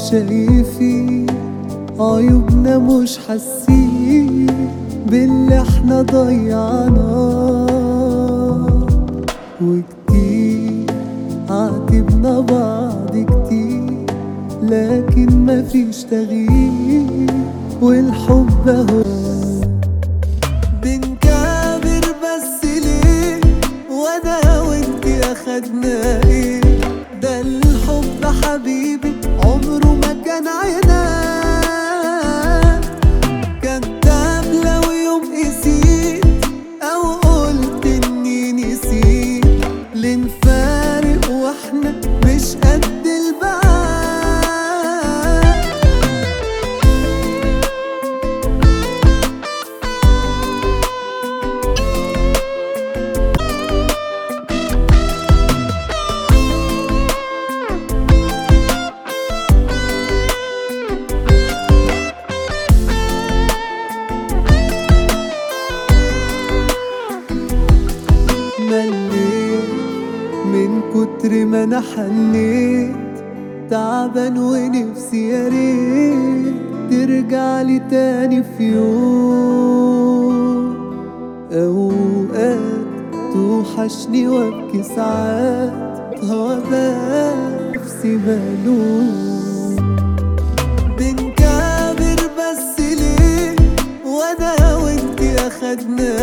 شايفين عيوبنا مش حاسين باللي احنا ضيعناه وكتير عاتبنا بعض كتير لكن مفيش تغيير والحب اهو بنكابر بس ليه وانا وانت اخدنا ايه ده الحب حبيبي عمره ما كان عناد كذاب لو يوم قسيت او قلت اني نسيت لنفارق واحنا مش قد البعاد مليت من كتر ما انا حنيت تعبان ونفسي يا ريت ترجع لي تاني في يوم اوقات توحشني وابكي ساعات هوا نفسي ملوم بنكابر بس ليه وانا وانتي اخدنا